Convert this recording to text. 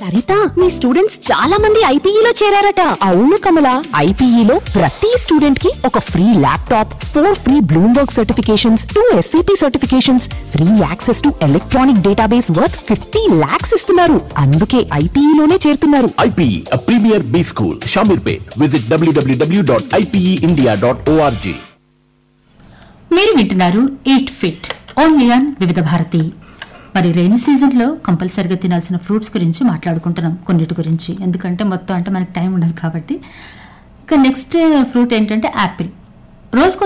సరిత మీ students చాలా మంది ఐపీఈలో చేరారట అవును కమల ఐపీఈలో ప్రతి స్టూడెంట్ కి ఒక free laptop four free Bloomberg certifications two SCP certifications free access to electronic database worth fifty lakhs ఇస్తున్నారు అందుకే ఐపీఈలోనే చేరుతున్నారు IPE, a premier B school, Shamirpet. Visit www.ipeindia.org. మీరు వింటున్నారు ఈట్ ఫిట్ ఓన్లీ ఆన్ వివిధ భారతి మరి రైనీ సీజన్లో కంపల్సరిగా తినాల్సిన ఫ్రూట్స్ గురించి మాట్లాడుకుంటున్నాం కొన్నిటి గురించి ఎందుకంటే మొత్తం అంటే మనకి టైం ఉండదు కాబట్టి ఇక నెక్స్ట్ ఫ్రూట్ ఏంటంటే యాపిల్ రోజుకు